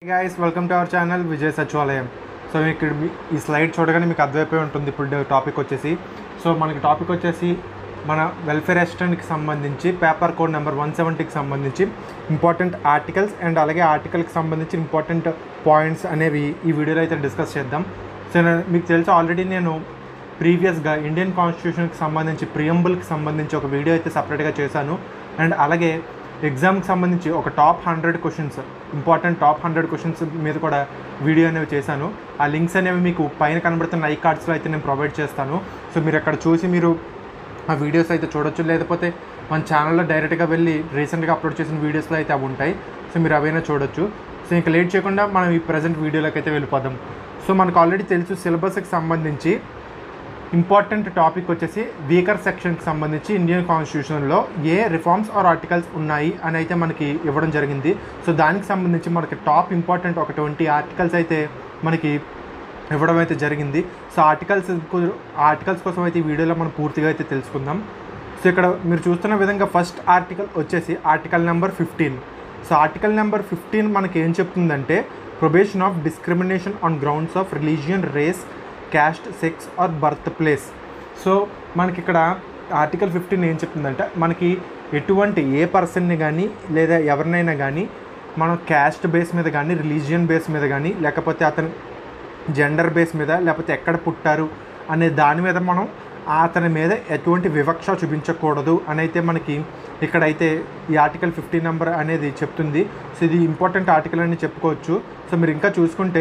guys welcome to our channel Vijay సచివాలయం so ఇక్కడ మీ- ఈ స్లైడ్ చూడగానే మీకు అర్థమైపోయి ఉంటుంది ఇప్పుడు టాపిక్ వచ్చేసి సో మనకి టాపిక్ వచ్చేసి మన వెల్ఫేర్ అసిస్టెంట్కి సంబంధించి పేపర్ కోడ్ నెంబర్ వన్ సెవెంటీకి సంబంధించి ఇంపార్టెంట్ ఆర్టికల్స్ అండ్ అలాగే ఆర్టికల్కి సంబంధించి ఇంపార్టెంట్ పాయింట్స్ అనేవి ఈ వీడియోలో అయితే డిస్కస్ చేద్దాం సో నేను మీకు తెలుసు ఆల్రెడీ నేను ప్రీవియస్గా ఇండియన్ కాన్స్టిట్యూషన్కి సంబంధించి ప్రియంబుల్కి సంబంధించి ఒక వీడియో అయితే సపరేట్గా చేశాను అండ్ అలాగే ఎగ్జామ్కి సంబంధించి ఒక top hundred questions important top hundred questions మీద కూడా వీడియో అనేవి చేశాను ఆ లింక్స్ అనేవి మీకు పైన కనబడుతున్న ఐ కార్డ్స్లో అయితే నేను ప్రొవైడ్ చేస్తాను సో మీరు అక్కడ చూసి మీరు ఆ వీడియోస్ అయితే చూడొచ్చు లేకపోతే మన ఛానల్లో డైరెక్ట్గా వెళ్ళి రీసెంట్గా అప్లోడ్ చేసిన వీడియోస్లో అయితే అవి ఉంటాయి సో మీరు అవైనా చూడొచ్చు సో ఇంకా లేట్ చేయకుండా మనం ఈ ప్రజెంట్ వీడియోలోకి అయితే వెళ్ళిపోదాం సో మనకు ఆల్రెడీ తెలుసు సిలబస్కి సంబంధించి ఇంపార్టెంట్ టాపిక్ వచ్చేసి వీకర్ సెక్షన్కి సంబంధించి ఇండియన్ కాన్స్టిట్యూషన్లో ఏ రిఫార్మ్స్ ఆర్ ఆర్టికల్స్ ఉన్నాయి అని అయితే మనకి ఇవ్వడం జరిగింది సో దానికి సంబంధించి మనకి టాప్ ఇంపార్టెంట్ ఒక ట్వంటీ ఆర్టికల్స్ అయితే మనకి ఇవ్వడం అయితే జరిగింది సో ఆర్టికల్స్ ఆర్టికల్స్ కోసం అయితే ఈ వీడియోలో మనం పూర్తిగా అయితే తెలుసుకుందాం సో ఇక్కడ మీరు చూస్తున్న విధంగా ఫస్ట్ ఆర్టికల్ వచ్చేసి article number fifteen so article number fifteen మనకి ఏం చెప్తుందంటే probation of discrimination on grounds of religion race caste sex or birth place so మనకి ఇక్కడ ఆర్టికల్ ఫిఫ్టీన్ ఏం చెప్తుందంటే మనకి ఎటువంటి ఏ పర్సన్ని కానీ లేదా ఎవరినైనా కానీ మనం క్యాస్ట్ బేస్ మీద కానీ రిలీజియన్ బేస్ మీద కానీ లేకపోతే అతను జెండర్ బేస్ మీద లేకపోతే ఎక్కడ పుట్టారు అనే దాని మీద మనం అతని మీద ఎటువంటి వివక్ష చూపించకూడదు అని అయితే మనకి ఇక్కడైతే ఈ ఆర్టికల్ ఫిఫ్టీ నెంబర్ అనేది చెప్తుంది సో ఇది ఇంపార్టెంట్ ఆర్టికల్ అని చెప్పుకోవచ్చు సో మీరు ఇంకా చూసుకుంటే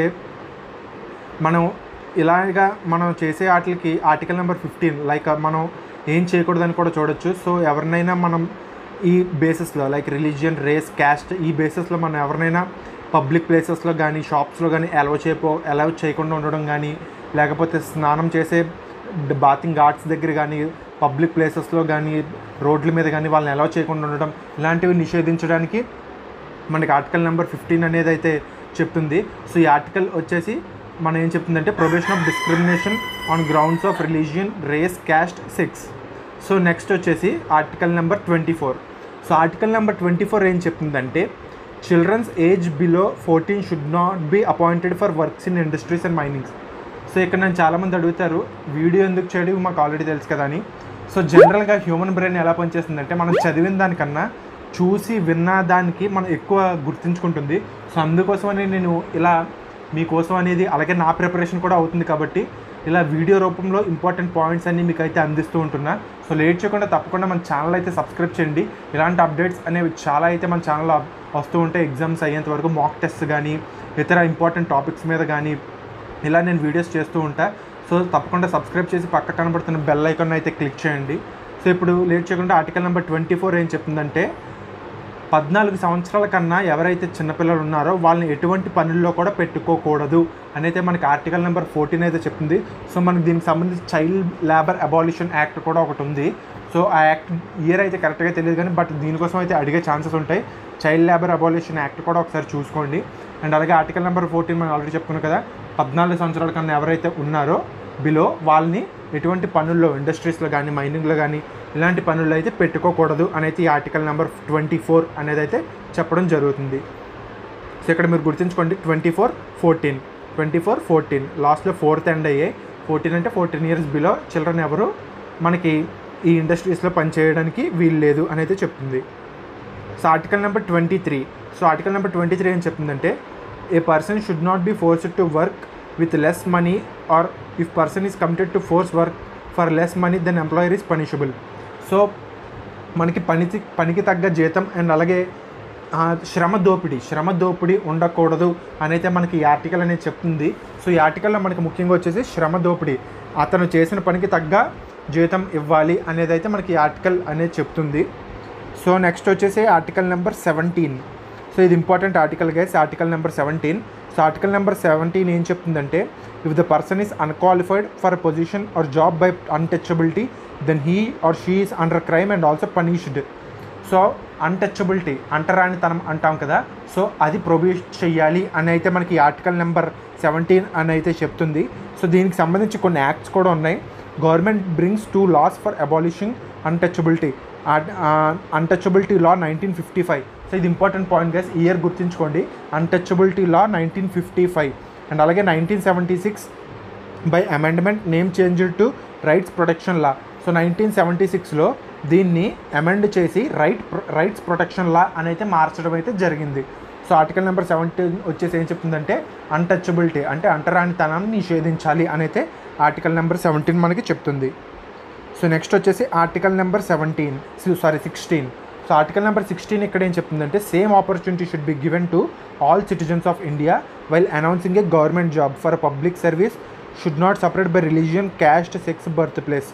మనం ఇలాగా మనం చేసే వాటికి ఆర్టికల్ నెంబర్ ఫిఫ్టీన్ లైక్ మనం ఏం చేయకూడదని కూడా చూడొచ్చు సో ఎవరినైనా మనం ఈ బేసిస్లో లైక్ రిలీజియన్ రేస్ క్యాస్ట్ ఈ బేసిస్లో మనం ఎవరినైనా పబ్లిక్ ప్లేసెస్లో కానీ షాప్స్లో కానీ అలౌ చేయపో అలౌ చేయకుండా ఉండడం కానీ లేకపోతే స్నానం చేసే బాతింగ్ ఘాట్స్ దగ్గర కానీ పబ్లిక్ ప్లేసెస్లో కానీ రోడ్ల మీద కానీ వాళ్ళని అలౌ చేయకుండా ఉండడం ఇలాంటివి నిషేధించడానికి మనకి ఆర్టికల్ నెంబర్ ఫిఫ్టీన్ అనేది అయితే చెప్తుంది సో ఈ ఆర్టికల్ వచ్చేసి మనం ఏం చెప్తుందంటే probation of discrimination on grounds of religion race caste sex so next వచ్చేసి article number twenty four so article number twenty four ఏం చెప్తుందంటే childrens age below fourteen should not be appointed for works in industries and minings so ఇక్కడ నన్ను చాలామంది అడుగుతారు video ఎందుకు చేయడం మాకు ఆల్రెడీ తెలుసు కదా అని సో జనరల్గా హ్యూమన్ బ్రెయిన్ ఎలా పనిచేస్తుందంటే మనం చదివిన దానికన్నా చూసి విన్న దానికి మనం ఎక్కువ గుర్తుంచుకుంటుంది సో అందుకోసమని నేను ఇలా మీకోసం అనేది అలాగే నా ప్రిపరేషన్ కూడా అవుతుంది కాబట్టి ఇలా వీడియో రూపంలో ఇంపార్టెంట్ పాయింట్స్ అన్ని మీకు అయితే అందిస్తూ ఉంటున్నా సో లేట్ చేయకుండా తప్పకుండా మన ఛానల్ అయితే సబ్స్క్రైబ్ చేయండి ఇలాంటి అప్డేట్స్ అనేవి చాలా అయితే మన ఛానల్లో వస్తూ ఉంటాయి ఎగ్జామ్స్ అయ్యేంత వరకు మాక్ టెస్ట్ కానీ ఇతర ఇంపార్టెంట్ టాపిక్స్ మీద కానీ ఇలా నేను వీడియోస్ చేస్తూ ఉంటా సో తప్పకుండా సబ్స్క్రైబ్ చేసి పక్క కనబడుతున్న బెల్ ఐకాన్ అయితే క్లిక్ చేయండి సో ఇప్పుడు లేట్ చేయకుండా ఆర్టికల్ నెంబర్ ట్వంటీ ఫోర్ ఏం చెప్తుందంటే పద్నాలుగు సంవత్సరాల కన్నా ఎవరైతే చిన్నపిల్లలు ఉన్నారో వాళ్ళని ఎటువంటి పనుల్లో కూడా పెట్టుకోకూడదు అని అయితే మనకి ఆర్టికల్ నెంబర్ ఫోర్టీన్ అయితే చెప్తుంది సో మనకి దీనికి సంబంధించి చైల్డ్ లేబర్ అబాలిషన్ యాక్ట్ కూడా ఒకటి ఉంది సో ఆ యాక్ట్ ఇయర్ అయితే కరెక్ట్గా తెలియదు కానీ బట్ దీనికోసం అయితే అడిగే ఛాన్సెస్ ఉంటాయి చైల్డ్ లేబర్ అబాలిషన్ యాక్ట్ కూడా ఒకసారి చూసుకోండి అండ్ అలాగే ఆర్టికల్ నెంబర్ ఫోర్టీన్ మనం ఆల్రెడీ చెప్పుకున్నాం కదా పద్నాలుగు సంవత్సరాల కన్నా ఎవరైతే ఉన్నారో బిలో వాళ్ళని ఎటువంటి పనుల్లో ఇండస్ట్రీస్లో కానీ మైనింగ్లో కానీ ఇలాంటి పనుల్లో అయితే పెట్టుకోకూడదు అని అయితే ఈ ఆర్టికల్ నెంబర్ ట్వంటీ ఫోర్ అనేది అయితే చెప్పడం జరుగుతుంది సో ఇక్కడ మీరు గుర్తుంచుకోండి twenty four fourteen twenty four fourteen లాస్ట్లో ఫోర్త్ ఎండ్ అయ్యాయి ఫోర్టీన్ అంటే ఫోర్టీన్ ఇయర్స్ బిలో చిల్డ్రన్ ఎవరు మనకి ఈ ఇండస్ట్రీస్లో పనిచేయడానికి వీలు లేదు అని అయితే చెప్తుంది so article number twenty three so article number twenty three ఏం చెప్తుందంటే a person should not be forced to work with less money or if person is committed to force work for less money then employer is punishable so మనకి పని పనికి తగ్గ జీతం and అలాగే ఆ, శ్రమ దోపిడీ శ్రమ దోపిడీ ఉండకూడదు అని అయితే మనకి ఈ ఆర్టికల్ అనేది చెప్తుంది సో ఈ ఆర్టికల్లో మనకి ముఖ్యంగా వచ్చేసి శ్రమ దోపిడీ అతను చేసిన పనికి తగ్గ జీతం ఇవ్వాలి అనేది అయితే మనకి ఈ ఆర్టికల్ అనేది చెప్తుంది సో నెక్స్ట్ వచ్చేసి ఆర్టికల్ నెంబర్ సెవెంటీన్ సో ఇది important article guys article number seventeen so article number seventeen ఏం చెప్తుందంటే if the person is unqualified for position or job by untouchability then he or she is under crime and also punished so untouchability అంటరానితనం అంటాం కదా so అది produce చెయ్యాలి అని అయితే మనకి ఈ ఆర్టికల్ నెంబర్ సెవెంటీన్ అని అయితే చెప్తుంది సో దీనికి సంబంధించి కొన్ని యాక్ట్స్ కూడా ఉన్నాయి government brings two laws for abolishing untouchability untouchability law nineteen fifty five so ఇది ఇంపార్టెంట్ పాయింట్ గైస్ ఇయర్ గుర్తుంచుకోండి untouchability law nineteen fifty five and అలాగే nineteen seventy six by amendment name change to rights protection law so nineteen seventy సిక్స్లో దీన్ని amend చేసి right rights protection లా అని అయితే మార్చడం అయితే జరిగింది సో ఆర్టికల్ నెంబర్ సెవెంటీన్ వచ్చేసి ఏం చెప్తుందంటే అన్టచబిలిటీ అంటే అంటరానితనాన్ని నిషేధించాలి అని అయితే ఆర్టికల్ నెంబర్ సెవెంటీన్ మనకి చెప్తుంది సో నెక్స్ట్ వచ్చేసి article number seventeen sorry sixteen so article number sixteen ఇక్కడ ఏం చెప్తుందంటే same opportunity should be given to all citizens of India while announcing a government job for public service should not separate by religion caste sex birth place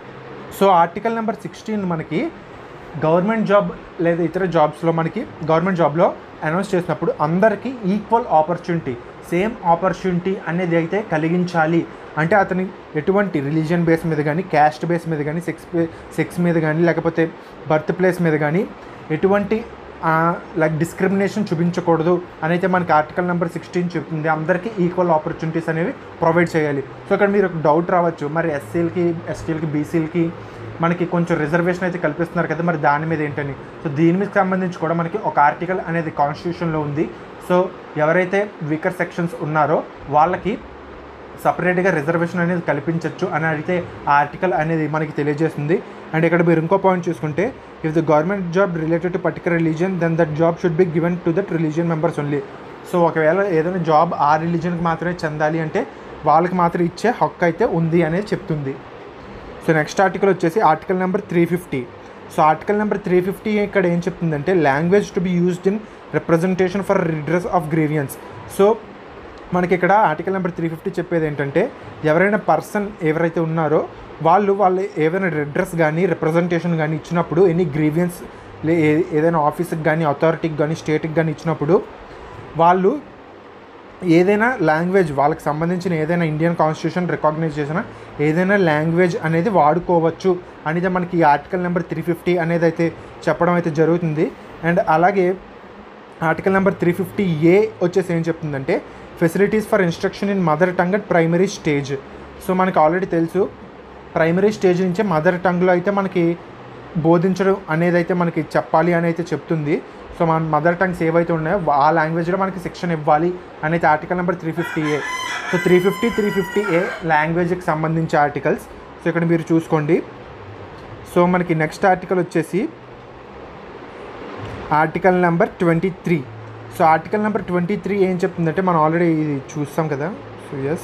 so article number sixteen మనకి government job లేదా ఇతర జాబ్స్లో మనకి government జాబ్లో announce చేసినప్పుడు అందరికీ equal opportunity same opportunity అనేది అయితే కలిగించాలి అంటే అతని ఎటువంటి రిలీజియన్ బేస్ మీద కానీ క్యాస్ట్ బేస్ మీద కానీ సెక్స్ సెక్స్ మీద కానీ లేకపోతే బర్త్ ప్లేస్ మీద కానీ ఎటువంటి లైక్ డిస్క్రిమినేషన్ చూపించకూడదు అని అయితే మనకి ఆర్టికల్ నెంబర్ సిక్స్టీన్ చెప్తుంది అందరికీ ఈక్వల్ ఆపర్చునిటీస్ అనేవి ప్రొవైడ్ చేయాలి సో ఇక్కడ మీరు ఒక డౌట్ రావచ్చు మరి ఎస్సీలకి ఎస్టీలకి బీసీలకి మనకి కొంచెం రిజర్వేషన్ అయితే కల్పిస్తున్నారు కదా మరి దాని మీద ఏంటని సో దీని మీద సంబంధించి కూడా మనకి ఒక ఆర్టికల్ అనేది కాన్స్టిట్యూషన్లో ఉంది సో ఎవరైతే వీకర్ సెక్షన్స్ ఉన్నారో వాళ్ళకి సపరేట్గా రిజర్వేషన్ అనేది కల్పించవచ్చు అని అయితే ఆ ఆర్టికల్ అనేది మనకి తెలియజేస్తుంది అండ్ ఇక్కడ మీరు ఇంకో పాయింట్ చూసుకుంటే if the government job related to particular religion then that job should be given to that religion members only so ఒకవేళ ఏదైనా జాబ్ ఆ రిలీజియన్కి మాత్రమే చెందాలి అంటే వాళ్ళకి మాత్రం ఇచ్చే హక్కు అయితే ఉంది అనేది చెప్తుంది సో నెక్స్ట్ ఆర్టికల్ వచ్చేసి article number three fifty so article number three fifty ఇక్కడ ఏం చెప్తుందంటే language to be used in representation for redress of grievances so మనకి ఇక్కడ ఆర్టికల్ నెంబర్ త్రీ ఫిఫ్టీ చెప్పేది ఏంటంటే ఎవరైనా పర్సన్ ఎవరైతే ఉన్నారో వాళ్ళు వాళ్ళు ఏదైనా రెడ్రెస్ కానీ రిప్రజెంటేషన్ కానీ ఇచ్చినప్పుడు ఎనీ గ్రీవియన్స్ లే ఏ- ఏదైనా ఆఫీస్కి కానీ అథారిటీకి కానీ స్టేట్కి కానీ ఇచ్చినప్పుడు వాళ్ళు ఏదైనా లాంగ్వేజ్ వాళ్ళకి సంబంధించిన ఏదైనా ఇండియన్ కాన్స్టిట్యూషన్ రికాగ్నైజ్ చేసిన ఏదైనా లాంగ్వేజ్ అనేది వాడుకోవచ్చు అనేది మనకి ఈ ఆర్టికల్ నెంబర్ త్రీ ఫిఫ్టీ అనేది అయితే చెప్పడం అయితే జరుగుతుంది అండ్ అలాగే article number three fifty A వచ్చేసి ఏం చెప్తుందంటే facilities for instruction in mother tongue at primary stage so మనకి ఆల్రెడీ తెలుసు ప్రైమరీ స్టేజ్ నుంచే మదర్ టంగ్లో అయితే మనకి బోధించడం అనేది అయితే మనకి చెప్పాలి అని అయితే చెప్తుంది సో మన మదర్ టంగ్స్ ఏవైతే ఉన్నాయో ఆ లాంగ్వేజ్లో మనకి శిక్షణ ఇవ్వాలి అనేది article number three fifty A so three fifty three fifty A లాంగ్వేజ్కి సంబంధించి ఆర్టికల్స్ సో ఇక్కడ మీరు చూసుకోండి సో మనకి నెక్స్ట్ ఆర్టికల్ వచ్చేసి article number twenty three so article number twenty three ఏం చెప్తుందంటే మనం ఆల్రెడీ ఇది చూస్తాం కదా so yes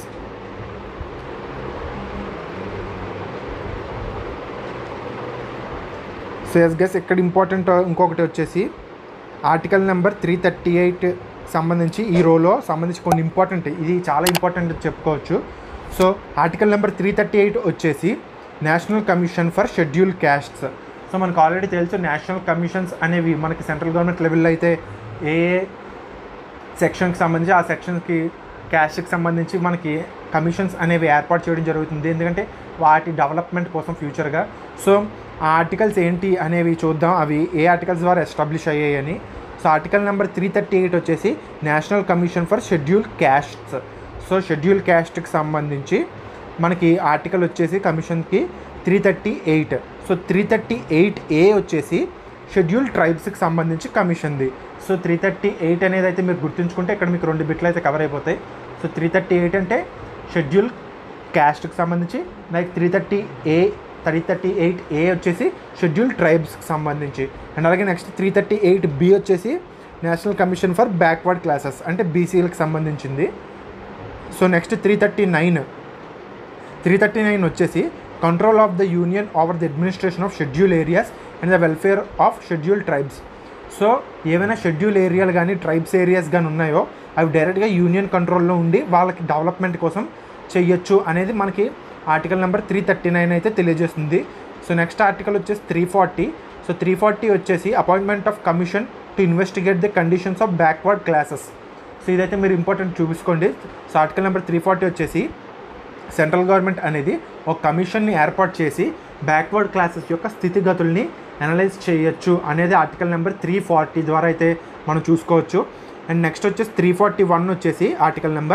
so yes guess ఇక్కడ ఇంపార్టెంట్ ఇంకొకటి వచ్చేసి article number three thirty eight సంబంధించి ఈ రోలో సంబంధించి కొన్ని ఇంపార్టెంట్ ఇది చాలా ఇంపార్టెంట్ చెప్పుకోవచ్చు so article number three thirty eight వచ్చేసి national commission for schedule castes so మనకు ఆల్రెడీ తెలుసు నేషనల్ కమిషన్స్ అనేవి మనకి సెంట్రల్ గవర్నమెంట్ లెవెల్లో అయితే ఏ ఏ సెక్షన్కి సంబంధించి ఆ సెక్షన్స్కి క్యాస్ట్కి సంబంధించి మనకి కమిషన్స్ అనేవి ఏర్పాటు చేయడం జరుగుతుంది ఎందుకంటే వాటి డెవలప్మెంట్ కోసం ఫ్యూచర్గా సో ఆ ఆర్టికల్స్ ఏంటి అనేవి చూద్దాం అవి ఏ ఆర్టికల్స్ ద్వారా ఎస్టాబ్లిష్ అయ్యాయని so article number three thirty eight వచ్చేసి national commission for schedule castes so schedule క్యాస్ట్కి సంబంధించి మనకి ఆర్టికల్ వచ్చేసి కమిషన్కి three thirty eight so three thirty eight A వచ్చేసి షెడ్యూల్ ట్రైబ్స్కి సంబంధించి కమిషన్ది సో త్రీ థర్టీ ఎయిట్ అనేది అయితే మీరు గుర్తుంచుకుంటే ఇక్కడ మీకు రెండు బిట్లు అయితే కవర్ అయిపోతాయి సో త్రీ థర్టీ ఎయిట్ అంటే షెడ్యూల్ క్యాస్ట్కి సంబంధించి like three thirty A three thirty eight A వచ్చేసి షెడ్యూల్ ట్రైబ్స్కి సంబంధించి అండ్ అలాగే next three thirty eight B వచ్చేసి national commission for backward classes అంటే బీసీలకు సంబంధించింది so next three thirty nine three thirty nine వచ్చేసి control of the union over the administration of schedule areas and the welfare of schedule tribes so ఏవైనా schedule ఏరియాలు కానీ tribes areas కానీ ఉన్నాయో అవి డైరెక్ట్గా యూనియన్ కంట్రోల్లో ఉండి వాళ్ళకి డెవలప్మెంట్ కోసం చెయ్యొచ్చు అనేది మనకి article number three thirty nine అయితే తెలియజేస్తుంది సో నెక్స్ట్ ఆర్టికల్ వచ్చేసి three forty so three forty వచ్చేసి appointment of commission to investigate the conditions of backward classes so ఇదైతే మీరు ఇంపార్టెంట్ చూసుకోండి so article number three forty వచ్చేసి సెంట్రల్ గవర్నమెంట్ అనేది ఒక కమిషన్ని ఏర్పాటు చేసి బ్యాక్వర్డ్ క్లాసెస్ యొక్క స్థితిగతుల్ని అనలైజ్ చేయొచ్చు అనేది ఆర్టికల్ నెంబర్ త్రీ ఫార్టీ ద్వారా అయితే మనం చూసుకోవచ్చు అండ్ నెక్స్ట్ వచ్చేసి త్రీ ఫార్టీ వన్ వచ్చేసి ఆర్టికల్ నెంబర్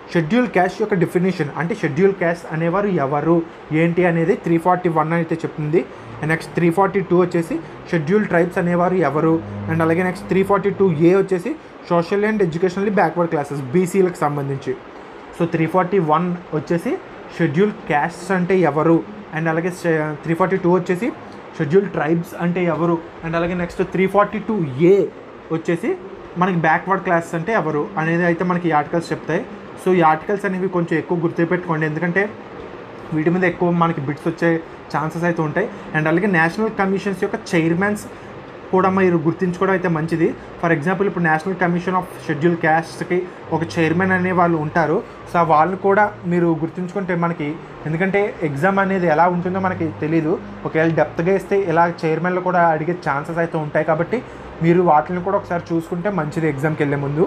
షెడ్యూల్ క్యాస్ట్ యొక్క డెఫినేషన్ అంటే షెడ్యూల్ క్యాస్ట్ అనేవారు ఎవరు ఏంటి అనేది త్రీ ఫార్టీ వన్ అయితే చెప్తుంది and next three forty two వచ్చేసి షెడ్యూల్ ట్రైబ్స్ అనేవారు ఎవరు అండ్ అలాగే next three forty two A వచ్చేసి social and educationally backward classes బీసీలకు సంబంధించి సో త్రీ ఫార్టీ వన్ వచ్చేసి షెడ్యూల్ క్యాస్ట్స్ అంటే ఎవరు అండ్ అలాగే త్రీ ఫార్టీ టూ వచ్చేసి షెడ్యూల్ ట్రైబ్స్ అంటే ఎవరు అండ్ అలాగే next three forty two A వచ్చేసి మనకి బ్యాక్వర్డ్ క్లాస్ అంటే ఎవరు అనేది అయితే మనకి ఈ ఆర్టికల్స్ చెప్తాయి సో ఈ ఆర్టికల్స్ అనేవి కొంచెం ఎక్కువ గుర్తుపెట్టుకోండి ఎందుకంటే వీటి మీద ఎక్కువ మనకి బిట్స్ వచ్చే ఛాన్సెస్ అయితే ఉంటాయి అండ్ అలాగే నేషనల్ కమిషన్స్ యొక్క చైర్మన్స్ కూడా మీరు గుర్తించుకోవడం అయితే మంచిది ఫర్ ఎగ్జాంపుల్ ఇప్పుడు నేషనల్ కమిషన్ ఆఫ్ షెడ్యూల్ క్యాస్ట్కి ఒక చైర్మన్ అనే వాళ్ళు ఉంటారు సో వాళ్ళు కూడా మీరు గుర్తుంచుకుంటే మనకి ఎందుకంటే ఎగ్జామ్ అనేది ఎలా ఉంటుందో మనకి తెలియదు ఒకవేళ డెప్త్గా ఇస్తే ఇలా చైర్మన్లు కూడా అడిగే ఛాన్సెస్ అయితే ఉంటాయి కాబట్టి మీరు వాటిని కూడా ఒకసారి చూసుకుంటే మంచిది ఎగ్జామ్కి వెళ్ళే ముందు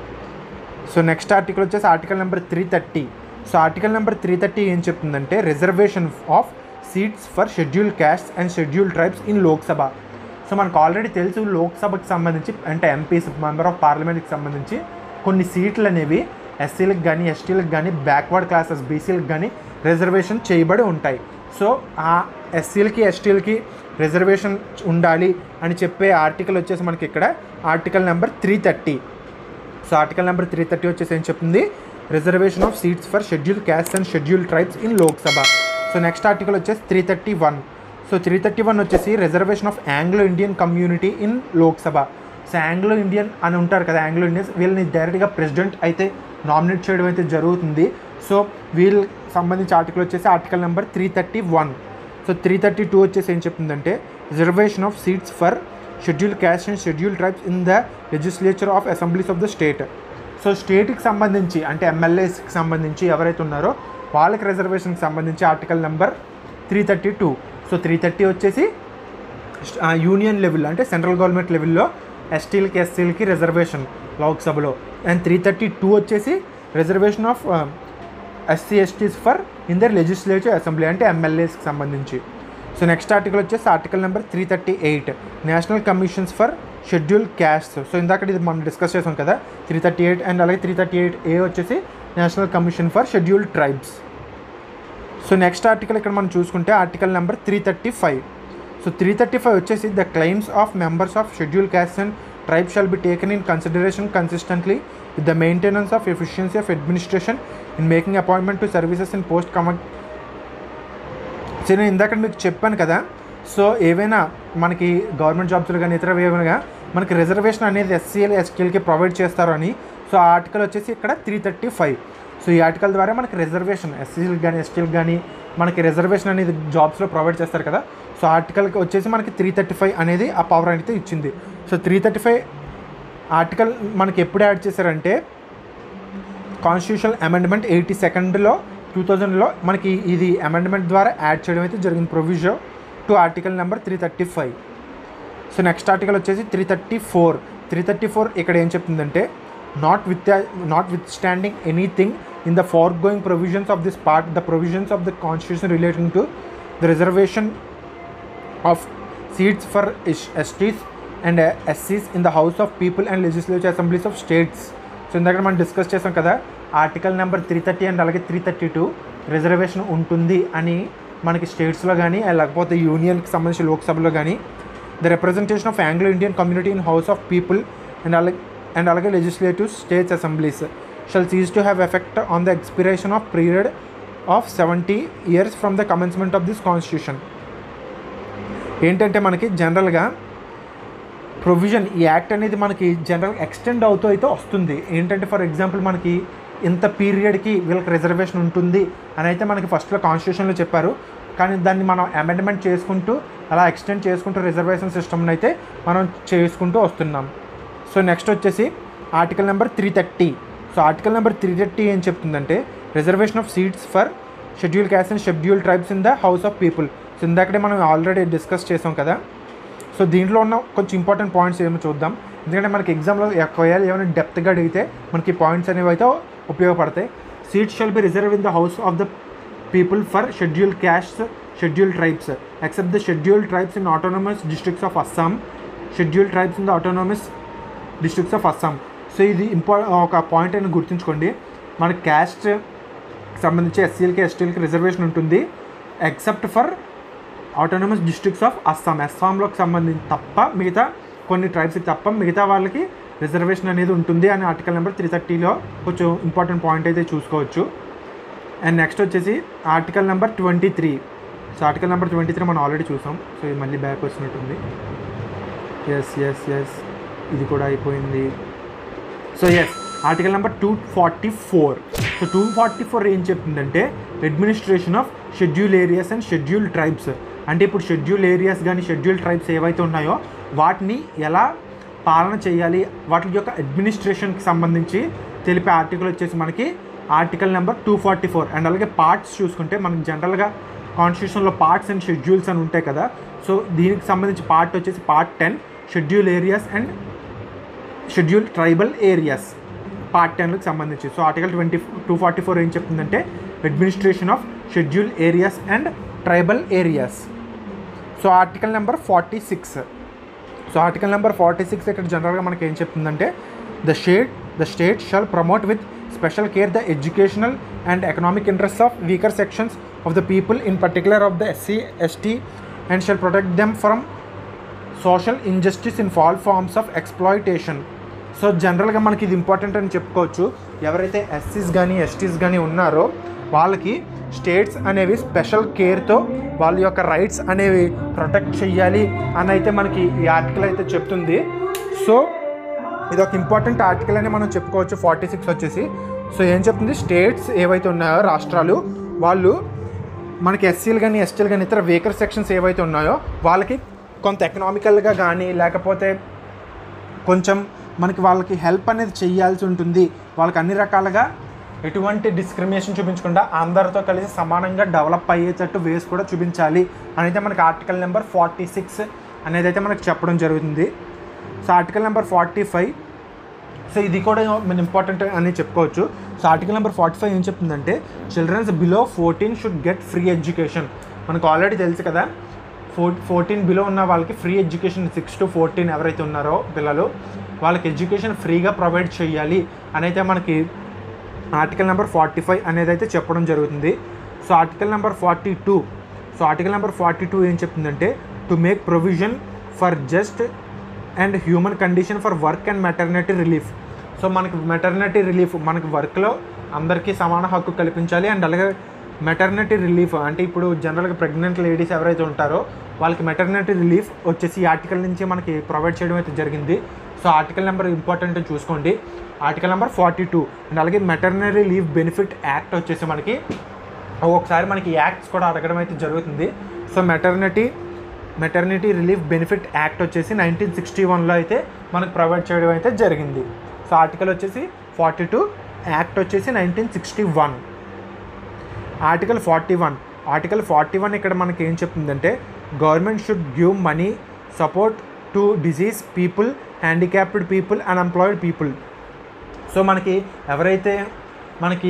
సో నెక్స్ట్ ఆర్టికల్ వచ్చేసి article number three thirty so article number three thirty ఏం చెప్తుందంటే reservation of seats for schedule caste and schedule tribes in Lok Sabha so మనకు ఆల్రెడీ తెలుసు లోక్సభకి సంబంధించి అంటే ఎంపీస్ మెంబర్ ఆఫ్ పార్లమెంట్కి సంబంధించి కొన్ని సీట్లు అనేవి ఎస్సీలకు కానీ ఎస్టీలకు కానీ బ్యాక్వర్డ్ క్లాసెస్ బీసీలకు కానీ రిజర్వేషన్ చేయబడి ఉంటాయి సో ఆ ఎస్సీలకి ఎస్టీలకి రిజర్వేషన్ ఉండాలి అని చెప్పే ఆర్టికల్ వచ్చేసి మనకి ఇక్కడ article number three thirty so article number three thirty వచ్చేసి ఏం చెప్తుంది reservation of seats for schedule caste and schedule tribes in Lok Sabha so next article వచ్చేసి three thirty one so three thirty one వచ్చేసి reservation of Anglo Indian community in Lok Sabha so Anglo Indian అని ఉంటారు కదా Anglo Indians వీళ్ళని డైరెక్ట్గా president అయితే nominate చేయడం అయితే జరుగుతుంది సో వీళ్ళకి సంబంధించి ఆర్టికల్ వచ్చేసి article number three thirty one so three thirty two వచ్చేసి ఏం చెప్తుందంటే reservation of seats for schedule caste and schedule tribes in the legislature of assemblies of the state so స్టేట్కి సంబంధించి అంటే ఎమ్మెల్యేస్కి సంబంధించి ఎవరైతే ఉన్నారో వాళ్ళకి రిజర్వేషన్కి సంబంధించి article number three thirty two so three thirty వచ్చేసి యూనియన్ లెవెల్ అంటే సెంట్రల్ గవర్నమెంట్ లెవెల్లో ఎస్టీలకి ఎస్సీలకి రిజర్వేషన్ లోక్సభలో అండ్ త్రీ థర్టీ టూ వచ్చేసి reservation of SC STs for in their legislative assembly అంటే ఎమ్మెల్యేస్కి సంబంధించి సో నెక్స్ట్ ఆర్టికల్ వచ్చేసి article number three thirty eight national commissions for schedule caste so ఇందాక ఇది మనం డిస్కస్ చేసాం కదా త్రీ థర్టీ ఎయిట్ అండ్ అలాగే త్రీ థర్టీ ఎయిట్ ఏ వచ్చేసి national commission for schedule tribes so next article ఇక్కడ మనం చూసుకుంటే article number three thirty five so three thirty five వచ్చేసి the claims of members of schedule caste and tribe shall be taken in consideration consistently with the maintenance of efficiency of administration in making appointment to services in post కమ so నేను ఇందాక మీకు చెప్పాను కదా so ఏవైనా మనకి government జాబ్స్లో కానీ ఇతర ఏమైనా మనకి రిజర్వేషన్ అనేది ఎస్సీఎల్ ఎస్టీఎల్కి ప్రొవైడ్ చేస్తారు అని సో ఆ ఆర్టికల్ వచ్చేసి ఇక్కడ త్రీ థర్టీ ఫైవ్ సో ఈ ఆర్టికల్ ద్వారా మనకి రిజర్వేషన్ ఎస్సీలకు కానీ ఎస్టీలకు కానీ మనకి రిజర్వేషన్ అనేది జాబ్స్లో ప్రొవైడ్ చేస్తారు కదా సో ఆర్టికల్కి వచ్చేసి మనకి త్రీ థర్టీ ఫైవ్ అనేది ఆ పవర్ అయితే ఇచ్చింది so three thirty five article మనకి ఎప్పుడు యాడ్ చేశారంటే కాన్స్టిట్యూషనల్ అమెండ్మెంట్ ఎయిటీ సెకండ్లో టూ థౌజండ్లో మనకి ఇది అమెండ్మెంట్ ద్వారా యాడ్ చేయడం అయితే జరిగింది provision to article number three thirty five so next article వచ్చేసి three thirty four three thirty four ఇక్కడ ఏం చెప్తుందంటే not with notwithstanding anything in the foregoing provisions of this part the provisions of the constitution relating to the reservation of seats for STs and ఎస్సీస్ in the house of people and legislative assemblies of states so ఇందాక మనం discuss చేసాం కదా article number three thirty and అలాగే three thirty two reservation ఉంటుంది అని మనకి స్టేట్స్లో కానీ లేకపోతే యూనియన్కి సంబంధించి లోక్సభలో కానీ the representation of Anglo Indian community in house of people and అలాగే అండ్ అలాగే legislative states assemblies shall cease to have effect on the expiration of period of seventy years from the commencement of this constitution ఏంటంటే మనకి జనరల్గా provision ఈ act అనేది మనకి general extend అవుతూ అయితే వస్తుంది ఏంటంటే ఫర్ ఎగ్జాంపుల్ మనకి ఇంత పీరియడ్కి వీళ్ళకి రిజర్వేషన్ ఉంటుంది అని అయితే మనకి ఫస్ట్లో కాన్స్టిట్యూషన్లో చెప్పారు కానీ దాన్ని మనం అమెండ్మెంట్ చేసుకుంటూ అలా ఎక్స్టెండ్ చేసుకుంటూ రిజర్వేషన్ సిస్టమ్ని అయితే మనం చేసుకుంటూ వస్తున్నాం సో నెక్స్ట్ వచ్చేసి article number three thirty so article number three thirty ఏం చెప్తుందంటే reservation of seats for schedule caste and schedule tribes in the house of people so ఇందాకడే మనం ఆల్రెడీ డిస్కస్ చేసాం కదా సో దీంట్లో ఉన్న కొంచెం ఇంపార్టెంట్ పాయింట్స్ ఏమో చూద్దాం ఎందుకంటే మనకి ఎగ్జామ్లో ఒకవేళ ఏమైనా డెప్త్గా అడిగితే మనకి పాయింట్స్ అనేవి అయితే ఉపయోగపడతాయి seats shall be reserve in the house of the people for schedule caste schedule tribes except the schedule tribes in autonomous districts of Assam schedule tribes in the autonomous districts of Assam so ఇది ఇంపా ఒక point అని గుర్తుంచుకోండి మన caste సంబంధించి ఎస్సీలకి ఎస్టీలకి reservation ఉంటుంది except for autonomous districts of Assam అస్సాంలోకి సంబంధించి తప్ప మిగతా కొన్ని ట్రైబ్స్కి తప్ప మిగతా వాళ్ళకి రిజర్వేషన్ అనేది ఉంటుంది అని ఆర్టికల్ నెంబర్ త్రీ థర్టీలో కొంచెం ఇంపార్టెంట్ పాయింట్ అయితే చూసుకోవచ్చు అండ్ నెక్స్ట్ వచ్చేసి article number twenty three so article number twenty three మనం ఆల్రెడీ చూసాం సో ఇది మళ్ళీ బ్యాక్ వచ్చినట్టుంది ఎస్ ఎస్ ఎస్ ఇది కూడా అయిపోయింది so yes article number two forty four so two forty four ఏం చెప్తుందంటే administration of schedule areas and schedule tribes అంటే ఇప్పుడు షెడ్యూల్ ఏరియాస్ కానీ షెడ్యూల్ ట్రైబ్స్ ఏవైతే ఉన్నాయో వాటిని ఎలా పాలన చేయాలి వాటి యొక్క అడ్మినిస్ట్రేషన్కి సంబంధించి తెలిపే ఆర్టికల్ వచ్చేసి మనకి article number two forty four and అలాగే పార్ట్స్ చూసుకుంటే మనకి జనరల్గా కాన్స్టిట్యూషన్లో పార్ట్స్ అండ్ షెడ్యూల్స్ అని ఉంటాయి కదా సో దీనికి సంబంధించి పార్ట్ వచ్చేసి part ten schedule areas and schedule tribal areas part టెన్లకు సంబంధించి so article twenty two forty four ఏం చెప్తుందంటే administration of schedule areas and tribal areas so article number forty six so article number forty six ఇక్కడ జనరల్గా మనకి ఏం చెప్తుందంటే the shade the state shall promote with special care the educational and economic interest of weaker sections of the people in particular of the SC ST and shall protect them from social injustice in all forms of exploitation so జనరల్గా మనకి ఇది important అని చెప్పుకోవచ్చు ఎవరైతే ఎస్సీస్ కానీ ఎస్టీస్ కానీ ఉన్నారో వాళ్ళకి స్టేట్స్ అనేవి స్పెషల్ కేర్తో వాళ్ళ యొక్క రైట్స్ అనేవి ప్రొటెక్ట్ చేయాలి అని అయితే మనకి ఈ ఆర్టికల్ అయితే చెప్తుంది సో ఇది ఒక ఇంపార్టెంట్ ఆర్టికల్ అని మనం చెప్పుకోవచ్చు ఫార్టీ సిక్స్ వచ్చేసి సో ఏం చెప్తుంది స్టేట్స్ ఏవైతే ఉన్నాయో రాష్ట్రాలు వాళ్ళు మనకి ఎస్సీలు కానీ ఎస్టీలు కానీ ఇతర వేకర్ సెక్షన్స్ ఏవైతే ఉన్నాయో వాళ్ళకి కొంత ఎకనామికల్గా కానీ లేకపోతే కొంచెం మనకి వాళ్ళకి హెల్ప్ అనేది చేయాల్సి ఉంటుంది వాళ్ళకి అన్ని రకాలుగా ఎటువంటి డిస్క్రిమినేషన్ చూపించకుండా అందరితో కలిసి సమానంగా డెవలప్ అయ్యేటట్టు వేస్ కూడా చూపించాలి అని అయితే మనకి ఆర్టికల్ నెంబర్ ఫార్టీ సిక్స్ అనేది అయితే మనకి చెప్పడం జరుగుతుంది so article number forty five so ఇది కూడా మన ఇంపార్టెంట్ అని చెప్పుకోవచ్చు so article number forty five ఏం చెప్తుందంటే children's below fourteen should get free education మనకు ఆల్రెడీ తెలుసు కదా ఫోర్ ఫోర్టీన్ బిలో ఉన్న వాళ్ళకి free education six to fourteen ఎవరైతే ఉన్నారో పిల్లలు వాళ్ళకి ఎడ్యుకేషన్ ఫ్రీగా ప్రొవైడ్ చేయాలి అని అయితే మనకి ఆర్టికల్ నెంబర్ ఫార్టీ ఫైవ్ అనేది అయితే చెప్పడం జరుగుతుంది so article number forty two so article number forty two ఏం చెప్తుందంటే to make provision for just and human condition for work and maternity relief so మనకి మెటర్నిటీ రిలీఫ్ మనకి వర్క్లో అందరికీ సమాన హక్కు కల్పించాలి అండ్ అలాగే మెటర్నిటీ రిలీఫ్ అంటే ఇప్పుడు జనరల్గా ప్రెగ్నెంట్ లేడీస్ ఎవరైతే ఉంటారో వాళ్ళకి మెటర్నిటీ రిలీఫ్ వచ్చేసి ఈ ఆర్టికల్ నుంచి మనకి ప్రొవైడ్ చేయడం అయితే జరిగింది సో ఆర్టికల్ నెంబర్ ఇంపార్టెంట్ చూసుకోండి article number forty two and అలాగే మెటర్నరీ లీవ్ బెనిఫిట్ యాక్ట్ వచ్చేసి మనకి ఒక్కొక్కసారి మనకి యాక్ట్స్ కూడా అడగడం అయితే జరుగుతుంది so maternity maternity relief benefit act వచ్చేసి నైన్టీన్ సిక్స్టీ వన్లో అయితే మనకు ప్రొవైడ్ చేయడం అయితే జరిగింది సో ఆర్టికల్ వచ్చేసి ఫార్టీ టూ యాక్ట్ వచ్చేసి nineteen sixty one article forty one article forty one ఇక్కడ మనకి ఏం చెప్తుందంటే government should give money support to disease people handicapped people unemployed people so మనకి ఎవరైతే మనకి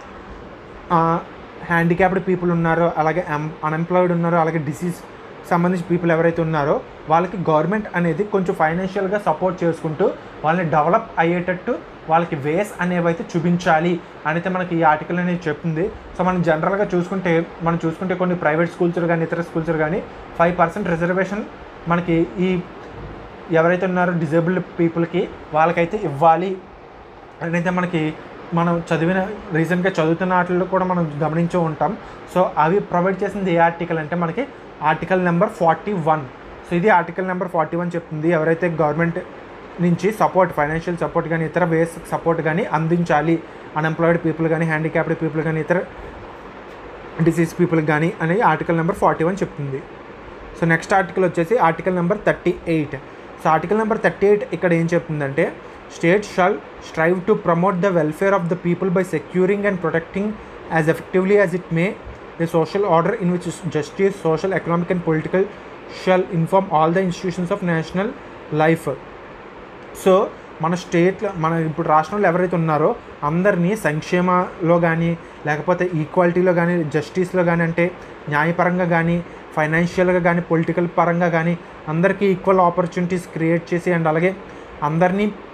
హ్యాండిక్యాప్డ్ పీపుల్ ఉన్నారో అలాగే అన్ఎంప్లాయిడ్ ఉన్నారో అలాగే డిసీజ్ సంబంధించి పీపుల్ ఎవరైతే ఉన్నారో వాళ్ళకి గవర్నమెంట్ అనేది కొంచెం ఫైనాన్షియల్గా సపోర్ట్ చేసుకుంటూ వాళ్ళని డెవలప్ అయ్యేటట్టు వాళ్ళకి వేస్ అనేవి అయితే చూపించాలి అని అయితే మనకి ఈ ఆర్టికల్ అనేది చెప్తుంది సో మనం జనరల్గా చూసుకుంటే మనం చూసుకుంటే కొన్ని ప్రైవేట్ స్కూల్స్ కానీ ఇతర స్కూల్స్ కానీ ఫైవ్ పర్సెంట్ రిజర్వేషన్ మనకి ఈ ఎవరైతే ఉన్నారో డిజేబుల్డ్ పీపుల్కి వాళ్ళకైతే ఇవ్వాలి అయితే మనకి మనం చదివిన రీసెంట్గా చదువుతున్న వాటిల్లో కూడా మనం గమనించూ ఉంటాం సో అవి ప్రొవైడ్ చేసింది ఏ ఆర్టికల్ అంటే మనకి article number forty one so ఇది ఆర్టికల్ నెంబర్ ఫార్టీ వన్ చెప్తుంది ఎవరైతే గవర్నమెంట్ నుంచి సపోర్ట్ ఫైనాన్షియల్ సపోర్ట్ కానీ ఇతర వేస్ సపోర్ట్ కానీ అందించాలి అన్ఎంప్లాయిడ్ పీపుల్ కానీ హ్యాండిక్యాప్డ్ పీపుల్ కానీ ఇతర డిసీజ్ పీపుల్ కానీ అనేది ఆర్టికల్ నెంబర్ ఫార్టీ వన్ చెప్తుంది సో నెక్స్ట్ ఆర్టికల్ వచ్చేసి article number thirty eight so article number thirty eight ఇక్కడ ఏం చెప్తుందంటే state shall strive to promote the welfare of the people by securing and protecting as effectively as it may the social order in which justice social economic and political shall inform all the institutions of national life so మన స్టేట్లో మన ఇప్పుడు రాష్ట్రంలో ఎవరైతే ఉన్నారో అందరినీ సంక్షేమలో కానీ లేకపోతే ఈక్వాలిటీలో కానీ జస్టిస్లో కానీ అంటే న్యాయపరంగా కానీ ఫైనాన్షియల్గా కానీ పొలిటికల్ పరంగా కానీ అందరికీ ఈక్వల్ ఆపర్చునిటీస్ క్రియేట్ చేసి అండ్ అలాగే అందరినీ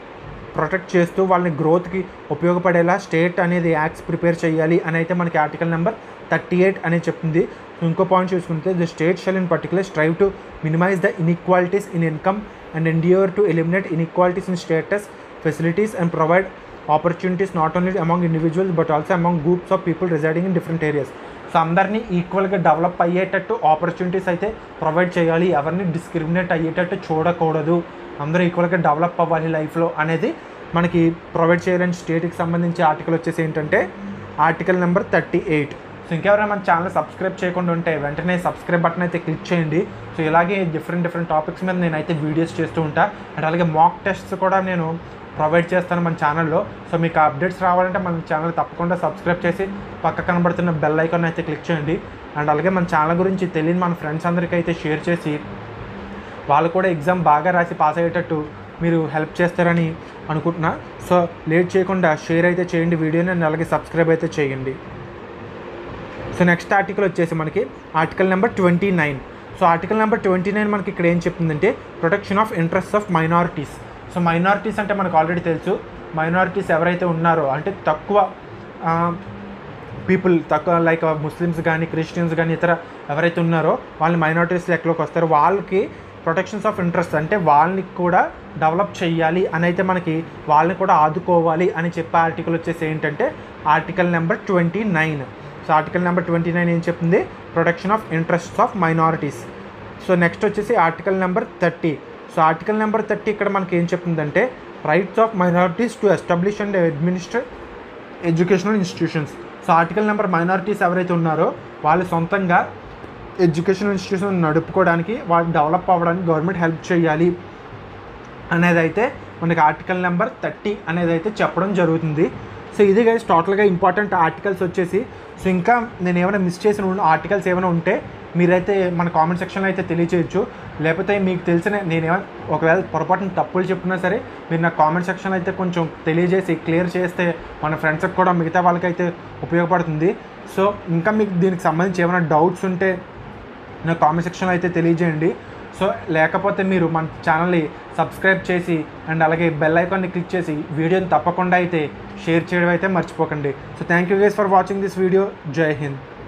ప్రొటెక్ట్ చేస్తూ వాళ్ళని గ్రోత్కి ఉపయోగపడేలా స్టేట్ అనేది యాక్ట్స్ ప్రిపేర్ చేయాలి అని అయితే మనకి ఆర్టికల్ నెంబర్ థర్టీ ఎయిట్ అనేది చెప్తుంది ఇంకో పాయింట్ చూసుకుంటే the state shall in particular strive to minimize the inequalities in income and endeavour to eliminate inequalities in status facilities and provide opportunities not only among individuals but also among groups of people residing in different areas so అందరినీ ఈక్వల్గా develop అయ్యేటట్టు opportunities అయితే provide చేయాలి ఎవరిని discriminate అయ్యేటట్టు చూడకూడదు అందరూ ఈక్వల్గా డెవలప్ అవ్వాలి లైఫ్లో అనేది మనకి ప్రొవైడ్ చేయాలని స్టేట్కి సంబంధించి ఆర్టికల్ వచ్చేసి ఏంటంటే article number thirty eight so ఇంకెవరైనా మన ఛానల్ సబ్స్క్రైబ్ చేయకుండా ఉంటే వెంటనే సబ్స్క్రైబ్ బటన్ అయితే క్లిక్ చేయండి సో ఇలాగే డిఫరెంట్ డిఫరెంట్ టాపిక్స్ మీద నేనైతే వీడియోస్ చేస్తూ ఉంటా అండ్ అలాగే మాక్ టెస్ట్స్ కూడా నేను ప్రొవైడ్ చేస్తాను మన ఛానల్లో సో మీకు అప్డేట్స్ రావాలంటే మన ఛానల్ తప్పకుండా సబ్స్క్రైబ్ చేసి పక్క కనబడుతున్న బెల్ ఐకాన్ అయితే క్లిక్ చేయండి అండ్ అలాగే మన ఛానల్ గురించి తెలియని మన ఫ్రెండ్స్ అందరికీ అయితే షేర్ చేసి వాళ్ళు కూడా ఎగ్జామ్ బాగా రాసి పాస్ అయ్యేటట్టు మీరు హెల్ప్ చేస్తారని అనుకుంటున్నా సో లేట్ చేయకుండా షేర్ అయితే చేయండి వీడియోని అండ్ అలాగే సబ్స్క్రైబ్ అయితే చేయండి సో నెక్స్ట్ ఆర్టికల్ వచ్చేసి మనకి article number twenty nine so article number twenty nine మనకి ఇక్కడ ఏం చెప్తుందంటే protection of interest of minorities so minorities అంటే మనకు ఆల్రెడీ తెలుసు మైనారిటీస్ ఎవరైతే ఉన్నారో అంటే తక్కువ పీపుల్ తక్కువ లైక్ ముస్లిమ్స్ కానీ క్రిస్టియన్స్ కానీ ఇతర ఎవరైతే ఉన్నారో వాళ్ళని మైనారిటీస్ లెక్కలోకి వస్తారో వాళ్ళకి ప్రొటెక్షన్స్ ఆఫ్ ఇంట్రెస్ట్ అంటే వాళ్ళని కూడా డెవలప్ చేయాలి అని అయితే మనకి వాళ్ళని కూడా ఆదుకోవాలి అని చెప్పే ఆర్టికల్ వచ్చేసి ఏంటంటే article number twenty nine so article number twenty nine ఏం చెప్తుంది protection of interests of minorities so next వచ్చేసి article number thirty so article number thirty ఇక్కడ మనకి ఏం చెప్తుందంటే rights of minorities to establish and administer educational institutions so article number minorities ఎవరైతే ఉన్నారో వాళ్ళు సొంతంగా ఎడ్యుకేషనల్ ఇన్స్టిట్యూషన్ నడుపుకోవడానికి వాళ్ళు డెవలప్ అవ్వడానికి గవర్నమెంట్ హెల్ప్ చేయాలి అనేది అయితే మనకి ఆర్టికల్ నెంబర్ థర్టీ అనేది అయితే చెప్పడం జరుగుతుంది సో ఇది గైస్ టోటల్గా ఇంపార్టెంట్ ఆర్టికల్స్ వచ్చేసి సో ఇంకా నేను ఏమైనా మిస్ చేసిన ఆర్టికల్స్ ఏమైనా ఉంటే మీరైతే మన కామెంట్ సెక్షన్లో అయితే తెలియచేయచ్చు లేకపోతే మీకు తెలిసిన నేనేమైనా ఒకవేళ పొరపాటున తప్పులు చెప్పినా సరే మీరు నా కామెంట్ సెక్షన్ అయితే కొంచెం తెలియజేసి క్లియర్ చేస్తే మన ఫ్రెండ్స్కి కూడా మిగతా వాళ్ళకైతే ఉపయోగపడుతుంది సో ఇంకా మీకు దీనికి సంబంధించి ఏమైనా డౌట్స్ ఉంటే నా కామెంట్ సెక్షన్లో అయితే తెలియజేయండి సో లేకపోతే మీరు మన ఛానల్ని సబ్స్క్రైబ్ చేసి అండ్ అలాగే బెల్ ఐకాన్ని క్లిక్ చేసి వీడియోని తప్పకుండా అయితే షేర్ చేయడం అయితే మర్చిపోకండి so thank you guys for watching this video Jai Hind